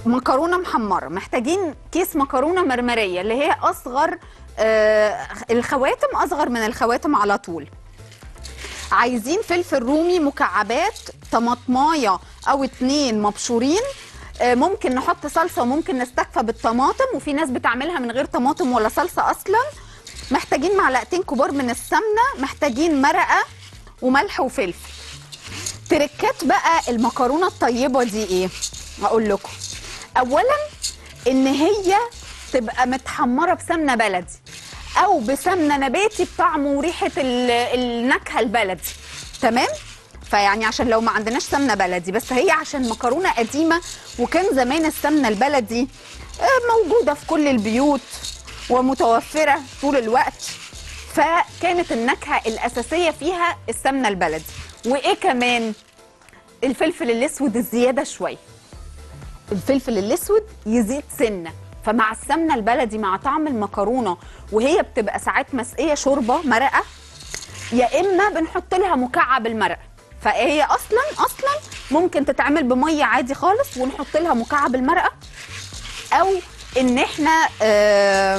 مكرونه محمره محتاجين كيس مكرونه مرمريه اللي هي اصغر آه الخواتم اصغر من الخواتم على طول عايزين فلفل رومي مكعبات طماطمايه او اتنين مبشورين آه، ممكن نحط صلصه وممكن نستكفى بالطماطم وفي ناس بتعملها من غير طماطم ولا صلصه اصلا محتاجين معلقتين كبار من السمنه محتاجين مرقه وملح وفلفل تركات بقى المكرونه الطيبه دي ايه اقول لكم اولا ان هي تبقى متحمره بسمنه بلدي او بسمنه نباتي بطعم وريحه ال- النكهه البلدي تمام فيعني عشان لو ما عندناش سمنه بلدي بس هي عشان مكرونه قديمه وكان زمان السمنه البلدي آه، موجوده في كل البيوت ومتوفره طول الوقت فكانت النكهه الاساسيه فيها السمنه البلدي وايه كمان الفلفل الاسود الزياده شويه الفلفل الاسود يزيد سنه فمع السمنه البلدي مع طعم المكرونه وهي بتبقى ساعات مسقيه شوربه مرقه يا اما بنحط لها مكعب المرقه فهي اصلا اصلا ممكن تتعمل بميه عادي خالص ونحط لها مكعب المرقه او ان احنا آه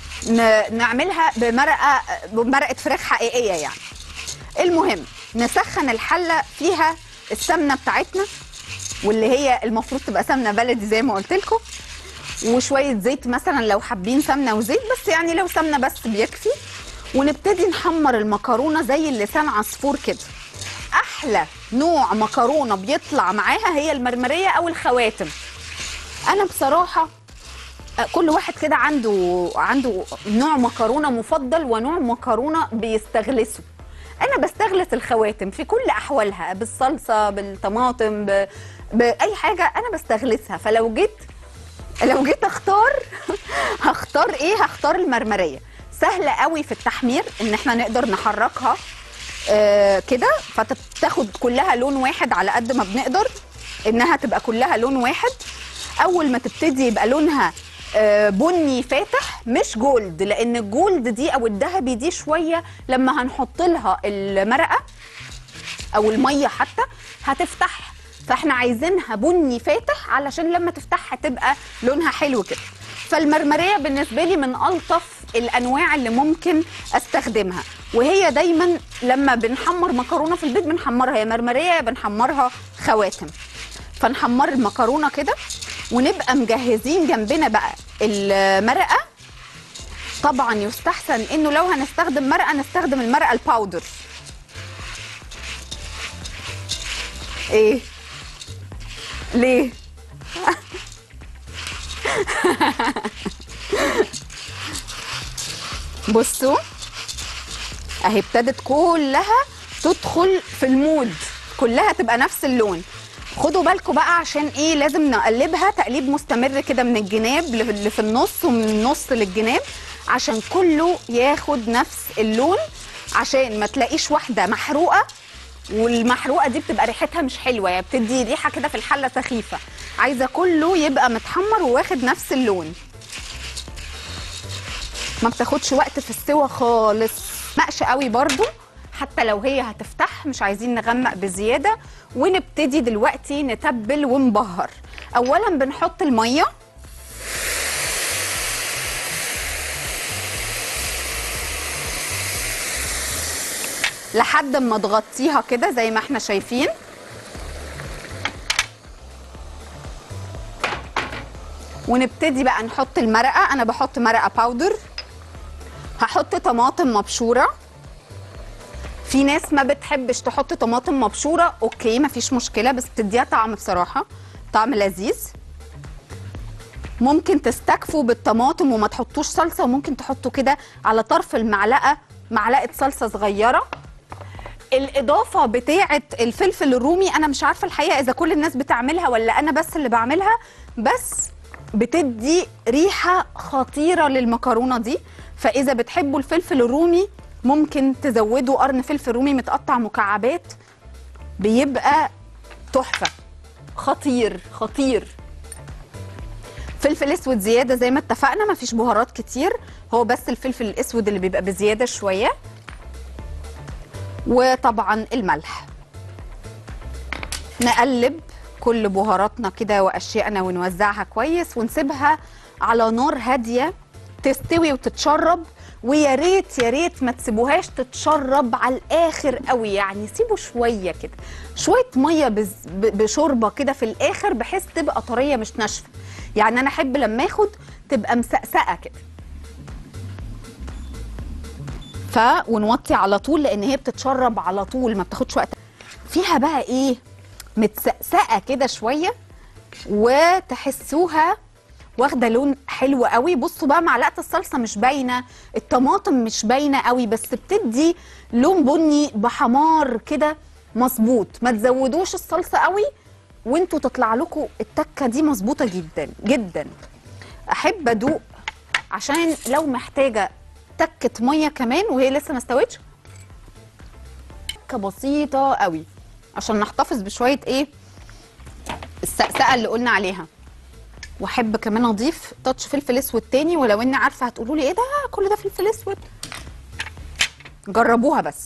ن- نعملها بمرقه بمرقه فراخ حقيقيه يعني المهم نسخن الحله فيها السمنه بتاعتنا واللي هي المفروض تبقى سمنه بلدي زي ما قلت لكم وشويه زيت مثلا لو حابين سمنه وزيت بس يعني لو سمنه بس بيكفي ونبتدي نحمر المكرونه زي اللسان عصفور كده احلى نوع مكرونه بيطلع معاها هي المرمريه او الخواتم انا بصراحه كل واحد كده عنده عنده نوع مكرونه مفضل ونوع مكرونه بيستغلسه انا بستغلس الخواتم في كل احوالها بالصلصه بالطماطم ب... باي حاجه انا بستغلسها فلو جيت لو جيت اختار هختار ايه هختار المرمريه سهله قوي في التحمير ان احنا نقدر نحركها آه كده فتاخد كلها لون واحد على قد ما بنقدر انها تبقى كلها لون واحد اول ما تبتدي يبقى لونها آه، بني فاتح مش جولد لان الجولد دي او الذهبي دي شويه لما هنحط لها المرقه او الميه حتى هتفتح فاحنا عايزينها بني فاتح علشان لما تفتحها تبقى لونها حلو كده فالمرمريه بالنسبه لي من الطف الانواع اللي ممكن استخدمها وهي دايما لما بنحمر مكرونه في البيت بنحمرها يا مرمريه يا بنحمرها خواتم فنحمر المكرونه كده ونبقى مجهزين جنبنا بقى المرقه طبعا يستحسن انه لو هنستخدم مرقه نستخدم المرقه الباودر ايه ليه بصوا اهي ابتدت كلها تدخل في المود كلها تبقى نفس اللون خدوا بالكم بقى عشان ايه لازم نقلبها تقليب مستمر كده من الجناب اللي في النص ومن النص للجناب عشان كله ياخد نفس اللون عشان ما تلاقيش واحده محروقه والمحروقه دي بتبقى ريحتها مش حلوه يعني بتدي ريحه كده في الحله سخيفه عايزه كله يبقى متحمر وواخد نفس اللون ما بتاخدش وقت في السوا خالص نقش قوي برضو حتى لو هي هتفتح مش عايزين نغمق بزياده ونبتدي دلوقتي نتبل ونبهر اولا بنحط الميه لحد ما تغطيها كده زي ما احنا شايفين ونبتدي بقى نحط المرقه انا بحط مرقه باودر هحط طماطم مبشوره في ناس ما بتحبش تحط طماطم مبشوره اوكي مفيش مشكله بس بتديها طعم بصراحه طعم لذيذ ممكن تستكفوا بالطماطم وما تحطوش صلصه وممكن تحطوا كده على طرف المعلقه معلقه صلصه صغيره الاضافه بتاعه الفلفل الرومي انا مش عارفه الحقيقه اذا كل الناس بتعملها ولا انا بس اللي بعملها بس بتدي ريحه خطيره للمكرونه دي فاذا بتحبوا الفلفل الرومي ممكن تزودوا قرن فلفل رومي متقطع مكعبات بيبقى تحفه خطير خطير فلفل اسود زياده زي ما اتفقنا مفيش بهارات كتير هو بس الفلفل الاسود اللي بيبقى بزياده شويه وطبعا الملح نقلب كل بهاراتنا كده واشيائنا ونوزعها كويس ونسيبها على نار هاديه تستوي وتتشرب ويا ريت يا ريت ما تسيبوهاش تتشرب على الاخر قوي يعني سيبوا شويه كده شويه ميه بز- ب- بشوربه كده في الاخر بحيث تبقى طريه مش ناشفه يعني انا احب لما اخد تبقى مسقسقه كده ف ونوطي على طول لان هي بتتشرب على طول ما بتاخدش وقت فيها بقى ايه متسقسقه كده شويه وتحسوها واخده لون حلو قوي بصوا بقى معلقه الصلصه مش باينه الطماطم مش باينه قوي بس بتدي لون بني بحمار كده مظبوط ما تزودوش الصلصه قوي وانتوا تطلع لكم التكه دي مظبوطه جدا جدا احب ادوق عشان لو محتاجه تكه ميه كمان وهي لسه ما استوتش تكه بسيطه قوي عشان نحتفظ بشويه ايه السقسقه اللي قلنا عليها واحب كمان اضيف تاتش فلفل اسود تاني ولو اني عارفه هتقولوا لي ايه ده كل ده فلفل اسود جربوها بس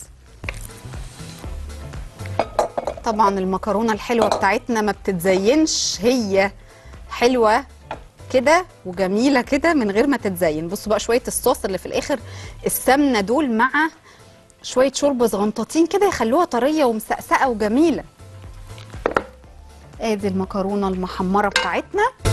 طبعا المكرونه الحلوه بتاعتنا ما بتتزينش هي حلوه كده وجميله كده من غير ما تتزين بصوا بقى شويه الصوص اللي في الاخر السمنه دول مع شويه شوربه صغنطاطين كده يخلوها طريه ومسقسقه وجميله ادي المكرونه المحمره بتاعتنا